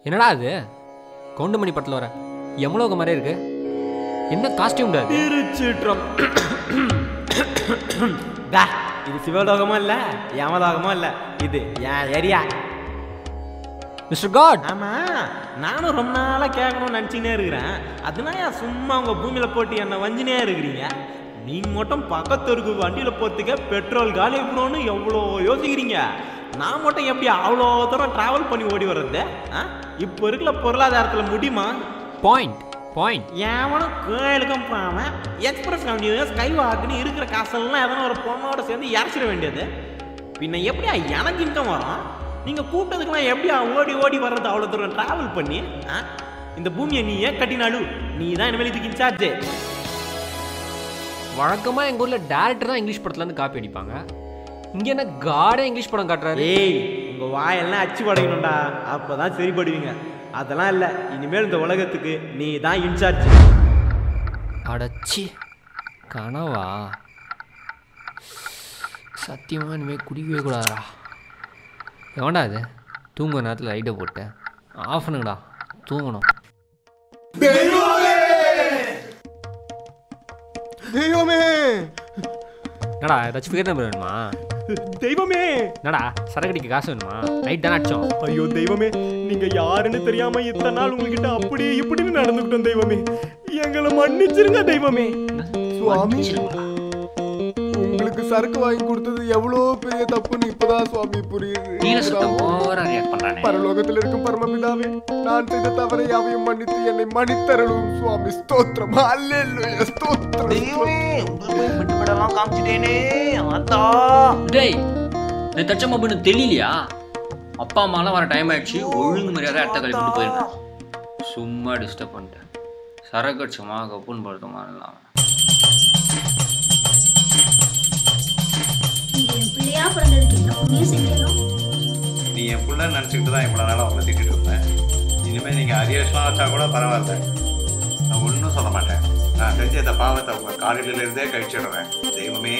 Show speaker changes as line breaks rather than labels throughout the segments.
என்னடா அது கவுண்டமணி படத்தில் வர எமலோக மாதிரி இருக்கு என்ன காஸ்டியூம்டா அது
திருச்சிற்றம் டா, இது சிவலோகமும் இல்ல யமலோகமும் இல்ல இது என் ஏரியா
மிஸ்டர் காட்
ஆமா நானும் ரொம்ப நாளா கேட்கணும்னு நினச்சினே இருக்கிறேன் அதனால ஏன் சும்மா உங்க பூமியில போட்டு என்ன வஞ்சினே இருக்கிறீங்க நீங்க மட்டும் பக்கத்து வண்டியில போறதுக்கு பெட்ரோல் காலி எப்படின்னு எவ்வளோ யோசிக்கிறீங்க நான் மட்டும் எப்படி அவ்வளோ தூரம் டிராவல் பண்ணி ஓடி வர்றது ஆ? இப்போ இருக்கிற பொருளாதாரத்தில் முடியுமா
பாயிண்ட் பாயிண்ட்
எவனும் கோயிலுக்கும் போகாம எக்ஸ்பிரஸ் கம்பெனி ஸ்கை வாக்குன்னு இருக்கிற காசெல்லாம் எதனா ஒரு பொண்ணோட சேர்ந்து இறச்சிட வேண்டியது பின்ன எப்படியா எனக்கு இன்கம் வரும் நீங்க கூட்டத்துக்குலாம் எப்படியா ஓடி ஓடி வர்றது அவ்வளோ தூரம் டிராவல் பண்ணி ஆ? இந்த பூமியை நீ ஏன் கட்டினாலு நீ தான் இனிமேல் இதுக்கு இன்சார்ஜ்
வழக்கமாக எங்கள் ஊரில் டேரக்டர் தான் இங்கிலீஷ் படத்துலேருந்து காப்பி அடிப்பாங்க இங்கே என்ன காடே இங்கிலீஷ் படம் காட்டுறாரு
ஏய் உங்க வாயெல்லாம் அச்சு படைக்கணும்டா அப்பதான் சரிப்படுவீங்க அதெல்லாம் இல்லை இனிமேல் இந்த உலகத்துக்கு நீ தான் இன்சார்ஜ்
அடச்சி கனவா சத்தியமாக இனிமேல் குடிக்கவே கூடாதுடா எவன்டா இது தூங்குற நேரத்தில் லைட்டை போட்டு ஆஃப் பண்ணுங்கடா தூங்கணும்
தெய்வமே
என்னடா ஏதாச்சும் ஃபிகர் நம்பர் வேணுமா
தெய்வமே
என்னடா சரக்கடிக்கு காசு வேணுமா நைட் தானே அடிச்சோம்
ஐயோ தெய்வமே நீங்க யாருன்னு தெரியாம இத்தனை நாள் உங்ககிட்ட அப்படி இப்படின்னு நடந்துக்கிட்டோம் தெய்வமே எங்களை மன்னிச்சிருங்க தெய்வமே சுவாமி உங்களுக்கு சரக்கு வாங்கி கொடுத்தது எவ்வளோ பெரிய தப்புன்னு இப்பதான் சுவாமி புரியுது
ஓவராக ரியாக்ட் பண்ணுறானே
பரலோகத்தில் இருக்கும் பரமபிதாவே நான் செய்த தவறை யாவையும் மன்னித்து என்னை மன்னித்தருளும் சுவாமி ஸ்தோத்திரம் அல்லேலூயா ஸ்தோத்திரம்
விட்டுவிடலாம் காமிச்சிட்டேனே அத்தா
டேய் இந்த தச்சம்மா பொண்ணு தெரியலையா அப்பா அம்மாலாம் வர டைம் ஆயிடுச்சு ஒழுங்கு மரியாதை இடத்த கழிப்பிட்டு போயிருங்க சும்மா டிஸ்டர்ப் பண்ணிட்டேன் சரக்கு அடிச்சமா கப்புன்னு படுத்தமா இல்லாம
நீங்க என் பிள்ளையா பிறந்ததுக்கு என்ன புண்ணியம் செஞ்சணும்
நீ என் புள்ள நினச்சிக்கிட்டு தான் இவ்வளோ நாளாக உங்களை திட்டிட்டு இருந்தேன் இனிமேல் நீங்கள் அரியர்ஸ்லாம் வச்சா கூட பரவாயில்ல நான் ஒன்றும் சொல்ல மாட்டேன் நான் செஞ்ச இந்த பாவத்தை உங்கள் காலையிலேருந்தே கழிச்சிடுறேன் தெய்வமே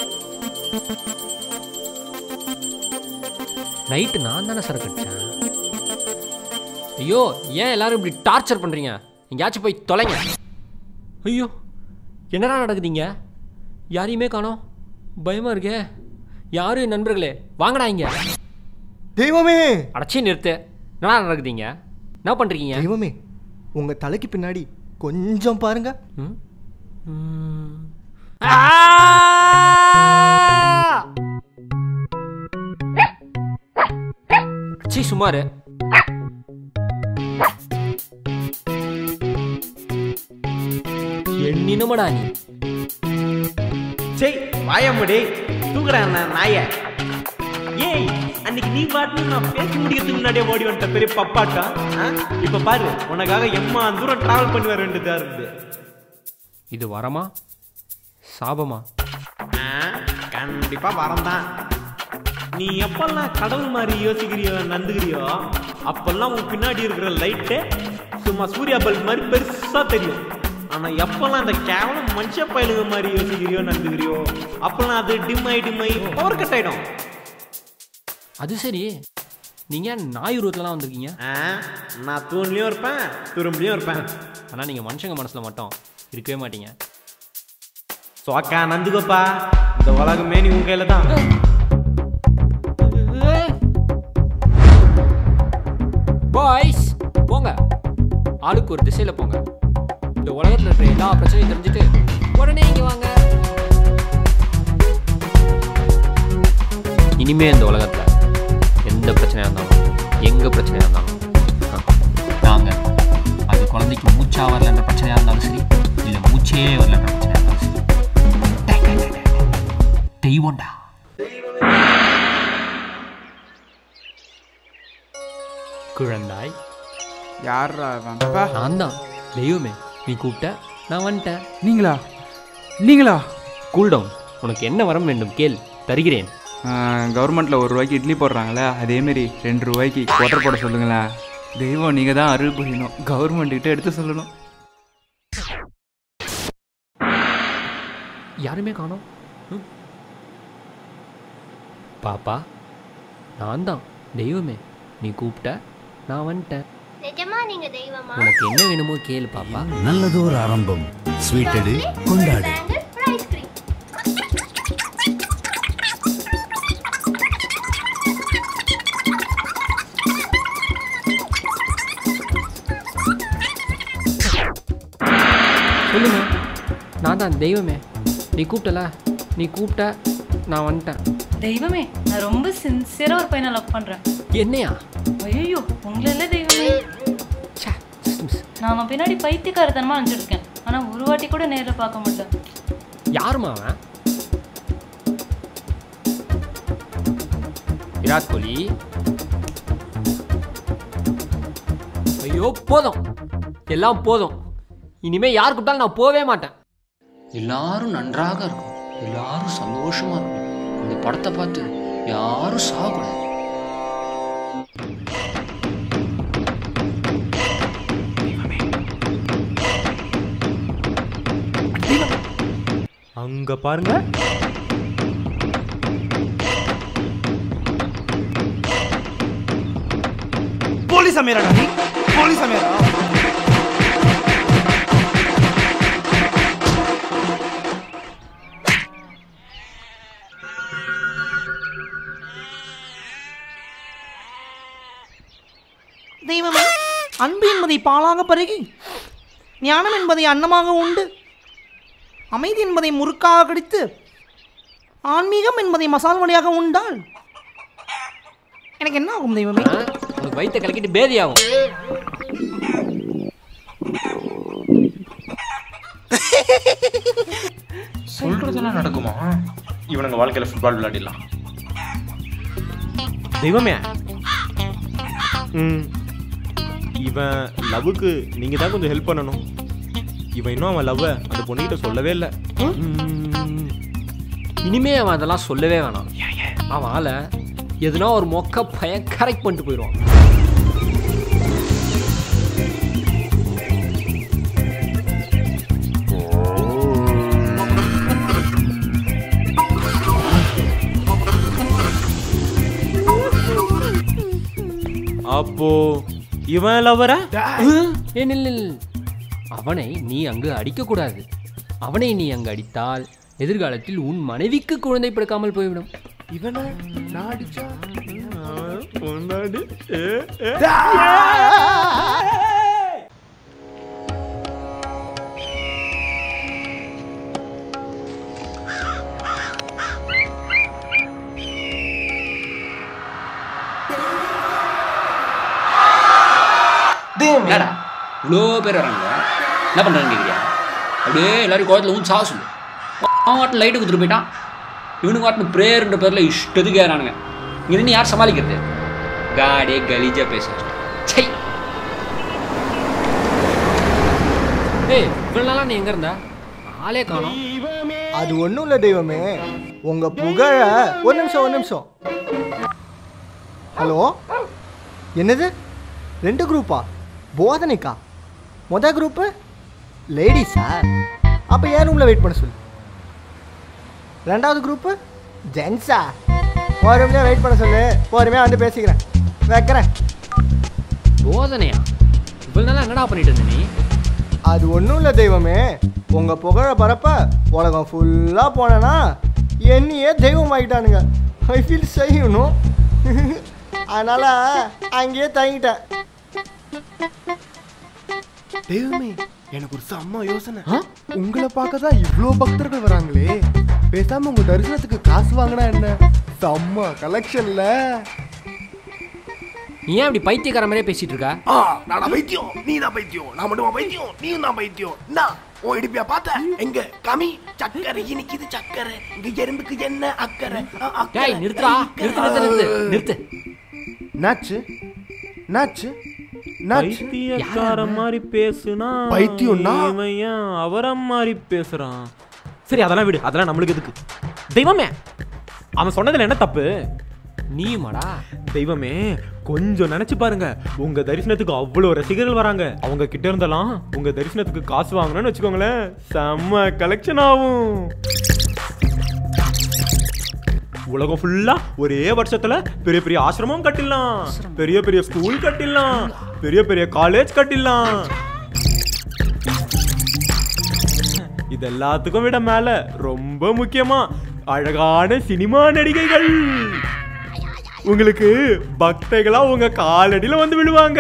நைட்டு நான் தானே சரக்கு அடித்தேன் ஐயோ ஏன் எல்லாரும் இப்படி டார்ச்சர் பண்ணுறீங்க எங்கேயாச்சும் போய் தொலைங்க ஐயோ என்னடா நடக்குதுங்க யாரையுமே காணோம் பயமாக இருக்கே யாரும் என் நண்பர்களே வாங்கடா இங்க
தெய்வமே
அடச்சி நிறுத்து என்னடா நடக்குதுங்க என்ன பண்ணுறீங்க
தெய்வமே உங்க தலைக்கு பின்னாடி கொஞ்சம் பாருங்க
ம் ம். சி சுமாரு எண்ணினமடா நீ
சரி வாயமுடி தூக்குறா நாய ஏய் அன்னைக்கு நீ பாட்டு நான் பேசி முடிக்கிறதுக்கு முன்னாடியே ஓடி வந்துட்ட பெரிய பப்பாட்டா ஆ? இப்ப பாரு உனக்காக எம்மா தூரம் டிராவல் பண்ணி வர வேண்டியதா இருக்குது
இது வரமா சாபமா
ஆ, கண்டிப்பா வரந்தான் நீ எப்பெல்லாம் கடவுள் மாதிரி யோசிக்கிறியோ நந்துக்கிறியோ அப்பெல்லாம் உன் பின்னாடி இருக்கிற லைட்டு சும்மா சூர்யா பல்ப் மாதிரி பெருசா தெரியும் ஆனா எப்பெல்லாம் இந்த கேவலம் மனுஷ பயலுங்க மாதிரி யோசிக்கிறியோ நந்துக்கிறியோ அப்பெல்லாம் அது டிம் ஆகி டிம் ஆகி பவர் கட் ஆயிடும்
அது சரி நீங்க ஏன் நாய் உருவத்துலலாம் வந்திருக்கீங்க
ஆ, நான் தூண்லயும் இருப்பேன் துரும்புலயும் இருப்பேன்
ஆனால் நீங்கள் மனுஷங்க மனசில் மட்டும் இருக்கவே மாட்டீங்க
சோக்கா நந்துகோப்பா இந்த உலகமே நீ உன் கையில தான்
பாய்ஸ் போங்க ஆளுக்கு ஒரு திசையில் போங்க இந்த உலகத்தில் இருக்கிற எல்லா பிரச்சனையும் தெரிஞ்சுட்டு உடனே இங்கே வாங்க இனிமே இந்த உலகத்தில் எந்த பிரச்சனையாக இருந்தாலும் எங்கே பிரச்சனையாக இருந்தாலும் நாங்கள் அது குழந்தைக்கு மூச்சா வரலன்ற பிரச்சனையாக இருந்தாலும் சரி இல்லை மூச்சே வரலன்ற பிரச்சனையாக இருந்தாலும் சரி டேய், டேய், டேய், டேய். தெய்வம்டா குழந்தாய்
யாரா அவன் அப்பா
நான் தான் தெய்வமே நீ கூப்பிட்ட நான் வந்துட்டேன்
நீங்களா நீங்களா
கூல் டவுன் உனக்கு என்ன வரம் வேண்டும் கேள் தருகிறேன்
கவர்மெண்ட்டில் ஒரு ரூபாய்க்கு இட்லி போடுறாங்களே அதேமாரி ரெண்டு ரூபாய்க்கு குவாட்டர் போட சொல்லுங்களேன் தெய்வம் நீங்கள் தான் அருள் புரியணும் கவர்மெண்ட்டுக்கிட்ட எடுத்து சொல்லணும்
யாருமே காணோம் ம்? பாப்பா நான் தான் தெய்வமே நீ கூப்பிட்ட நான் வந்துட்டேன்
நீங்க தெய்வமா
உனக்கு என்ன வேணுமோ கேளு பாப்பா
நல்லதோர் ஆரம்பம் ஸ்வீட் எடு கொண்டாடு
பேங்கிள் ஐஸ்கிரீம்
சொல்லுங்க நான் தான் தெய்வமே நீ கூப்பிட்டல நீ கூப்பிட்ட நான் வந்துட்டேன்
தெய்வமே நான் ரொம்ப சின்சியரா ஒரு பையனை லவ் பண்றேன்
என்னையா
ஐயோ உங்களே தெய்வமே
ச்சே, systems.
நான் அவன் பின்னாடி பைத்தியக்காரத்தனமா அனுப்பிச்சிருக்கேன் ஆனா ஒரு வாட்டி கூட நேர்ல பார்க்க முடியல
யாரும்மா அவன் விராட் கோலி ஐயோ போதும் எல்லாம் போதும் இனிமே யார் கூப்பிட்டாலும் நான் போவே மாட்டேன்
எல்லாரும் நன்றாக இருக்கும் எல்லாரும் சந்தோஷமா இருக்கும் இந்த படத்தை பார்த்து யாரும் சாகக்கூடாது
அங்க பாருங்க
போலீஸ் அமீரா நீ போலீஸ் அமீரா
தெய்வமே அன்பு என்பதை பாலாக பருகி ஞானம் என்பதை அன்னமாக உண்டு அமைதி என்பதை முறுக்காக கடித்து ஆன்மீகம் என்பதை மசால் வழியாக உண்டால் எனக்கு என்ன ஆகும் தெய்வமே
ஆ? உனக்கு வயிற்ற கலக்கிட்டு பேதி ஆகும்
சொல்றதெல்லாம் நடக்குமா இவனுங்க வாழ்க்கையில ஃபுட்பால் விளையாடிடலாம்
தெய்வமே ம் இவன் லவ்வுக்கு நீங்க தான் கொஞ்சம் ஹெல்ப் பண்ணணும் இவன் இன்னும் அவன் லவ்வை அந்த பொண்ணுகிட்ட சொல்லவே இல்லை
இனிமே அவன் அதெல்லாம் சொல்லவே வேணாம் அவன் ஆளை எதுனா ஒரு மொக்க பய கரெக்ட் பண்ணிட்டு போயிடுவான்
அப்போ இவன் லவ்வரா
ஏன் இல்ல இல்ல. அவனை நீ அங்கு அடிக்கக்கூடாது அவனை நீ அங்கு அடித்தால் எதிர்காலத்தில் உன் மனைவிக்கு குழந்தை பிறக்காமல் போய்விடும்
இவனை நான் அடிச்சா
பொண்டாடி ஏ, ஏ.
என்னடா இவ்வளோ பேர் வராங்க என்ன பண்ணுறாங்க கேட்குறியா அப்படியே எல்லாரும் கோயத்தில் ஊன் சாக சொல்லு அவன் வாட்டில் லைட்டு கொடுத்துட்டு போயிட்டான் இவனுக்கு வாட்டில் ப்ரேயர்ன்ற பேரில் இஷ்டத்துக்கு ஏறானுங்க இங்கே நின்று யார் சமாளிக்கிறது காடே கலீஜா பேச சை
ஏய் இவ்வளவு நாளா நீ எங்க இருந்த ஆளே காணோம்
அது ஒன்றும் இல்லை தெய்வமே உங்க புகழ ஒரு நிமிஷம் ஒரு நிமிஷம் ஹலோ என்னது ரெண்டு குரூப்பா போதனைக்கா மொத குரூப்பு லேடிஸா அப்போ ஏன் ரூமில் வெயிட் பண்ண சொல்லு ரெண்டாவது குரூப்பு ஜென்ஸா ஒரு ரூம்லேயே வெயிட் பண்ண சொல்லு பொறுமையாக வந்து பேசிக்கிறேன் வைக்கிறேன்
போதனையா இவ்வளவு நாளா என்னடா பண்ணிட்டு இருந்த நீ
அது ஒன்றும் இல்லை தெய்வமே உங்கள் புகழ பரப்ப உலகம் ஃபுல்லாக போனேன்னா என்னையே தெய்வம் ஆகிட்டானுங்க ஐ ஃபீல் செய்யணும் அதனால் அங்கேயே தங்கிட்டேன் தெய்வமே எனக்கு ஒரு செம்ம யோசனை உங்களை பார்க்க தான் இவ்வளோ பக்தர்கள் வராங்களே பேசாம உங்க தரிசனத்துக்கு காசு வாங்கினா என்ன செம்ம கலெக்ஷன்ல
நீ ஏன் இப்படி பைத்தியக்கார மாதிரியே பேசிட்டு இருக்க
ஆ நானா பைத்தியம் நீ தான் பைத்தியம் நான் மட்டுமா பைத்தியம் நீயும் தான் பைத்தியம் என்ன ஓ இடுப்பியா பார்த்த எங்க கமி சக்கரை இனிக்குது சக்கரை இங்க எறும்புக்கு என்ன அக்கறை ஆ, அக்கறை,
டேய் நிறுத்துடா நிறுத்து நிறுத்து நிறுத்து நிறுத்து
நாச்சு நாச்சு நாச்சு
பைத்தியக்கார மாதிரி பேசுனா
பைத்தியம்னா?
இவன் ஏன் அவர மாதிரி பேசுறான் சரி அதெல்லாம் விடு அதெல்லாம் நம்மளுக்கு எதுக்கு தெய்வமே அவன் சொன்னதுல என்ன தப்பு
நீயுமாடா
தெய்வமே கொஞ்சம் நினைச்சு பாருங்க உங்க தரிசனத்துக்கு அவ்வளோ ரசிகர்கள் வராங்க அவங்க கிட்ட இருந்தெல்லாம் உங்க தரிசனத்துக்கு காசு வாங்கணும்னு வச்சுக்கோங்களேன் செம்ம கலெக்ஷன் ஆகும் உலகம் ஃபுல்லா ஒரே வருஷத்துல பெரிய பெரிய ஆசிரமம் கட்டிடலாம் பெரிய பெரிய ஸ்கூல் கட்டிடலாம்
பெரிய பெரிய காலேஜ் கட்டிடலாம் இது எல்லாத்துக்கும் விட மேல ரொம்ப முக்கியமா அழகான சினிமா நடிகைகள் உங்களுக்கு பக்தைகளா உங்க காலடியில வந்து விழுவாங்க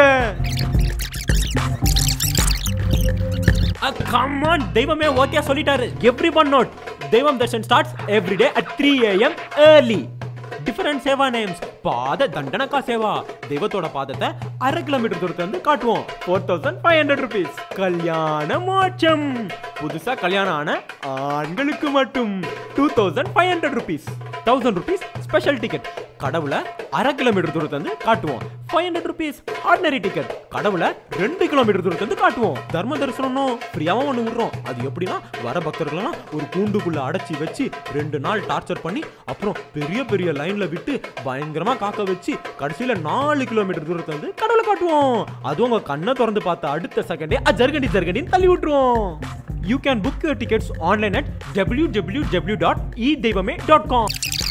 கம்மான் தெய்வமே ஓகே சொல்லிட்டாரு எவ்ரி ஒன் நோட் தெய்வம் darshan starts every day at three AM early different seva names pada dandanakka Seva தெய்வத்தோட பாதத்தை அரை கிலோமீட்டர் தூரத்துல இருந்து காட்டுவோம் four thousand five hundred rupees கல்யாண மோட்சம் புதுசா கல்யாணம் ஆன ஆண்களுக்கு மட்டும் two thousand five hundred rupees thousand rupees special ticket கடவுளை அரை கிலோமீட்டர் தூரத்துல இருந்து காட்டுவோம் five hundred rupees ordinary ticket கடவுளை ரெண்டு கிலோமீட்டர் தூரத்துல இருந்து காட்டுவோம் தர்ம தரிசனம் ஃப்ரீயாவும் ஒன்று விடுறோம் அது எப்படின்னா வர பக்தர்களெல்லாம் ஒரு கூண்டுக்குள்ள அடைச்சி வச்சு ரெண்டு நாள் டார்ச்சர் பண்ணி அப்புறம் பெரிய பெரிய லைன்ல விட்டு பயங்கரமா காக்க வச்சு கடைசியில நாலு கிலோமீட்டர் தூரத்துல இருந்து கடவுளை காட்டுவோம் அதுவும் உங்க கண்ணை திறந்து பார்த்த அடுத்த செகண்டே ஜர்கண்டி ஜர்கண்டின்னு தள்ளி விட்டுருவோம் you can book your tickets online at W W W dot e தெய்வமே டாட் காம்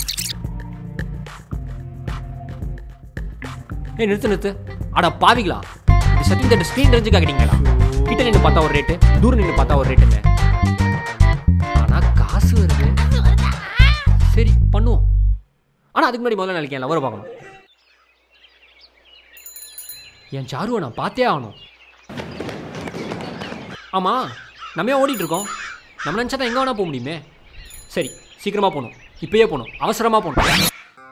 ஏய் நிறுத்து நிறுத்து அட பாவிங்களா இந்த சர்டிஃபிகேட் ஸ்க்ரீன் ரேஞ்சுக்கு ஆகிட்டீங்களா கிட்ட நின்று பார்த்தா ஒரு ரேட்டு தூரம் நின்று பார்த்தா ஒரு ரேட்டுங்க ஆனா காசு வருது சரி பண்ணுவோம் ஆனா அதுக்கு முன்னாடி முதல்ல நாளைக்கு என் லவரை பார்க்கணும் என் சாருவை நான் பார்த்தே ஆகணும் ஆமா நம்ம ஏன் ஓடிட்டு இருக்கோம் நம்ம நினச்சா தான் எங்கே வேணா போக முடியுமே சரி சீக்கிரமா போகணும் இப்பயே போகணும் அவசரமா போகணும்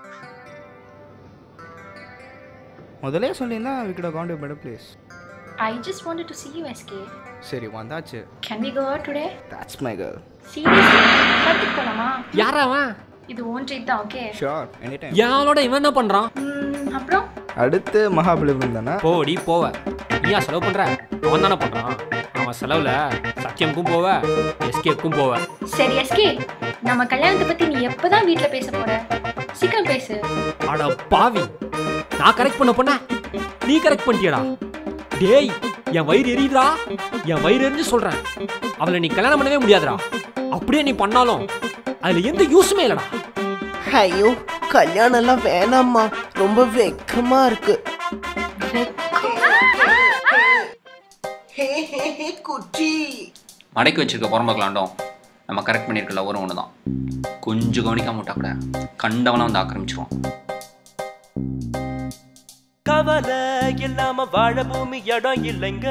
முதலே சொல்லியிருந்தா we could found better place
I just wanted to see you, SK.
சரி வந்தாச்சு
Can we go out today?
That's my girl
Seriously? படத்துக்கு போலாமா
யாரா அவன்
இது ஓன் ட்ரீட் தான் ஓகே
ஷோர் எனி டைம்
யாரோட இவன் என்ன பண்றான்
அப்புறம்
அடுத்து மகாபலிபுரம் தானே
போடி போவ நீயா செலவு பண்ற அவன் தானே பண்றான் அவன் செலவுல சத்தியம்க்கும் போவ எஸ்கேக்கும் போவ
சரி எஸ்கே நம்ம கல்யாணத்தை பத்தி நீ எப்பதான் வீட்ல பேச போற சீக்கிரம் பேசு
அட பாவி நான் கரெக்ட் பண்ண பண்ண நீ கரெக்ட் பண்ணிட்டியடா டேய் என் வயிறு எரியுதுடா என் வயிறு எரிஞ்சு சொல்றேன் அவளை நீ கல்யாணம் பண்ணவே முடியாதுடா அப்படியே நீ பண்ணாலும் அதுல எந்த யூஸுமே இல்லடா
ஐயோ கல்யாணம் எல்லாம் வேணாம்மா ரொம்ப வெக்கமா இருக்கு குட்டி
மடக்கி வச்சிருக்க புறம்பக்கலாண்டோம் நம்ம கரெக்ட் பண்ணியிருக்கல ஒரு ஒன்று தான் கொஞ்சம் கவனிக்காம விட்டா கூட கண்டவனா வந்து ஆக்கிரமிச்சிருவோம்
கவலை இல்லாம வாழ பூமி இடம் இல்லைங்க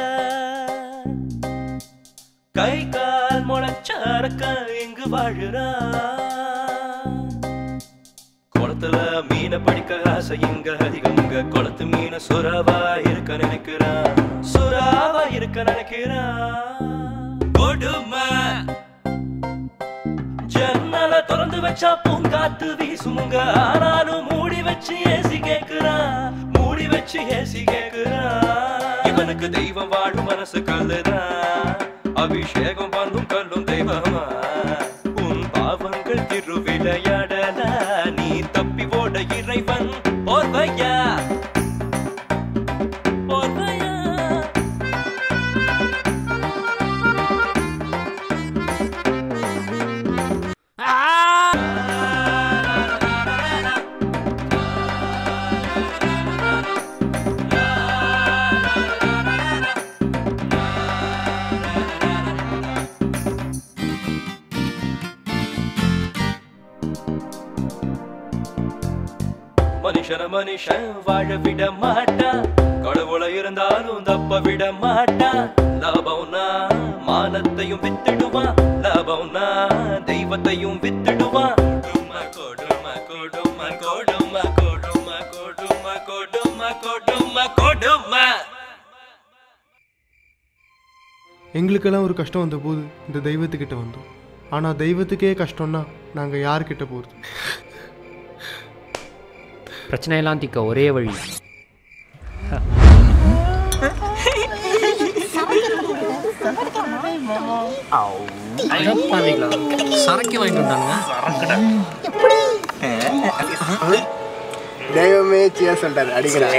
கை கால் முளைச்சாரக்க இங்கு வாழுறா குளத்துல மீனை பிடிக்க ஆசை இங்க அதிகங்க குளத்து மீனை சுறாவா இருக்க நினைக்கிறா சுறாவா இருக்க நினைக்கிறா கொடுமை ஜன்னல திறந்து வச்சா பூங்காத்து வீசுமுங்க ஆனாலும் மூடி வச்சு ஏசி கேக்குறா மூடி வச்சு ஏசி கேக்குறா இவனுக்கு தெய்வம் வாழும் மனசு கல்லுதான் அபிஷேகம் பண்ணும் கல்லும் தெய்வமா உன் பாவங்கள் திருவிளையாடல நீ தப்பி ஓட இறைவன் போர்வையா போர்வையா மனுஷன மனுஷன் வாழ விட மாட்டான் கடவுள இருந்தாலும் தப்ப விட மாட்டான் லாபம்னா மானத்தையும் வித்துடுவான் லாபம்னா தெய்வத்தையும் வித்துடுவான் கொடுமை, கொடுமை, கொடுமை, கொடுமை, கொடுமை, கொடுமை, கொடுமை, கொடுமை, கொடுமை.
எங்களுக்கெல்லாம் ஒரு கஷ்டம் வந்த போது இந்த தெய்வத்துக்கிட்ட வந்தோம் ஆனால் தெய்வத்துக்கே கஷ்டம்னா நாங்கள் யார்கிட்ட போகிறது
பிரச்சனையெல்லாம் தீர்க்க ஒரே வழி அடப்பாவிங்களா, சரக்கு வாங்கிட்டு வந்தானுங்க
தெய்வமே சியா சொல்லிட்டாரு அடிக்கிறா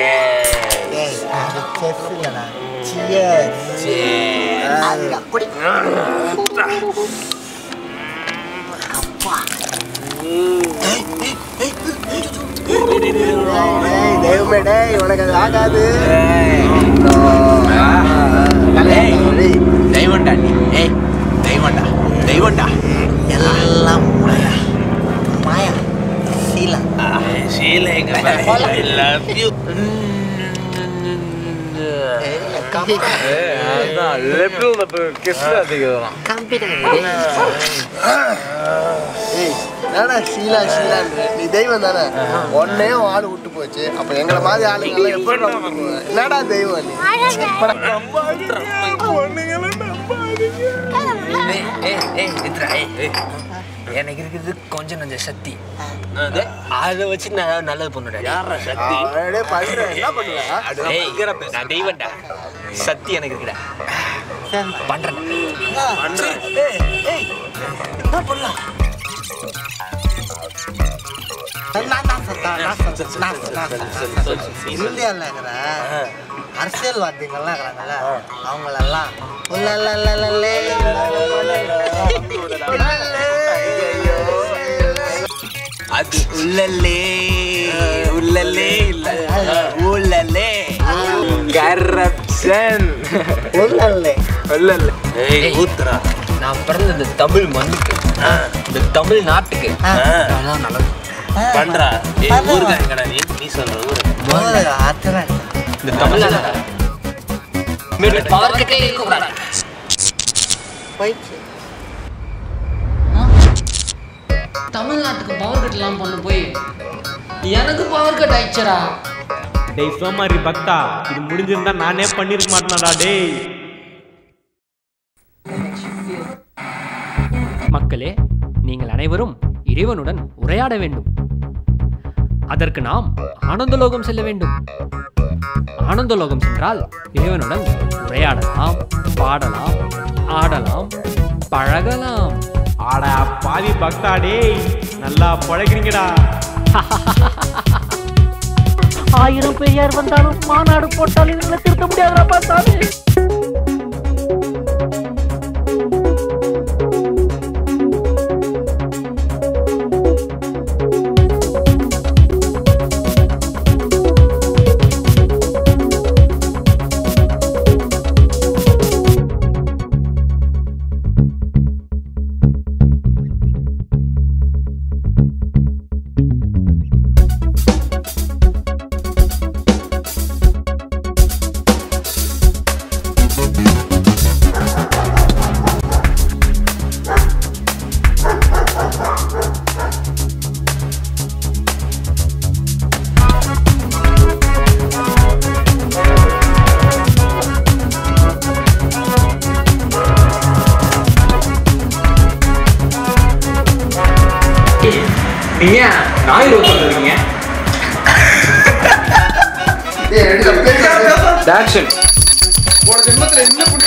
தெய்வமே டேய் உனக்கு அது ஆகாது
தெய்வம்டா நீ ஏய் தெய்வம்டா தெய்வம்டா எல்லாம் மாயா மாயா சீலா சீலா எங்க ஐ லவ் யூ
ஏய் என்னடா ஷீலா ஷீலான்னு நீ தெய்வம் தானே உன்னையும் ஆடு விட்டு போச்சு அப்ப எங்களை மாதிரி ஆளுங்க எப்படி நம்புவாங்க? என்னடா தெய்வம் நீ
ஏய், ஏய், ஏய், நித்ரா, ஏய், ஏய். எனக்கு இருக்கிறது கொஞ்சம் நஞ்ச சக்தி அது, அதை வச்சு நான் நல்லது பண்ணுடா சக்தி
அவனே பண்ற என்ன பண்ணுவ
ஏய், நான் தெய்வம்டா சக்தி எனக்கு இருக்குடா பண்றேன் பண்றேன் ஏய், ஏய், என்ன பண்ணலாம்
இந்தியாவில் இருக்கிற அரசியல்வாதிகள்லாம் இருக்கிறாங்கல்ல அவங்களெல்லாம் உள்ளலே
அது உள்ளலே உள்ளலே இல்ல உள்ளலே கரப்ஷன்
உள்ளலே
உள்ளலே ஏய் ஊத்துறா நான் பிறந்தது தமிழ் மண்ணுக்கு இந்த தமிழ் நாட்டுக்கு அதான் நல்லது பண்றா ஏய் ஊருக்காரங்கடா நீ நீ சொல்ற ஊரு
ஆத்துறேன்
இந்த தமிழ் பவர் கட்டே இருக்க கூடாது
போயிடுச்சு
தமிழ்நாட்டுக்கு பவர் கட்லாம் பண்ண போய் எனக்கு பவர் கட் ஆயிடுச்சடா
டேய் சோமாரி பக்தா இது முடிஞ்சிருந்தா நானே பண்ணிருக்க மாட்டேனாடா டேய்
மக்களே நீங்கள் அனைவரும் இறைவனுடன் உரையாட வேண்டும் அதற்கு நாம் ஆனந்தலோகம் செல்ல வேண்டும் ஆனந்தலோகம் சென்றால் இறைவனுடன் உரையாடலாம் பாடலாம் ஆடலாம் பழகலாம்
ஆடா பாவி பக்தா டேய் நல்லா பழகிறீங்கடா
ஆயிரம் பெரியார் வந்தாலும் மாநாடு போட்டாலும் இவங்களை திருத்த முடியாதுடா பார்த்தாலே
நீங்க நாய் உட்காந்துருக்கீங்க ஆக்ஷன்
போன ஜென்மத்துல என்ன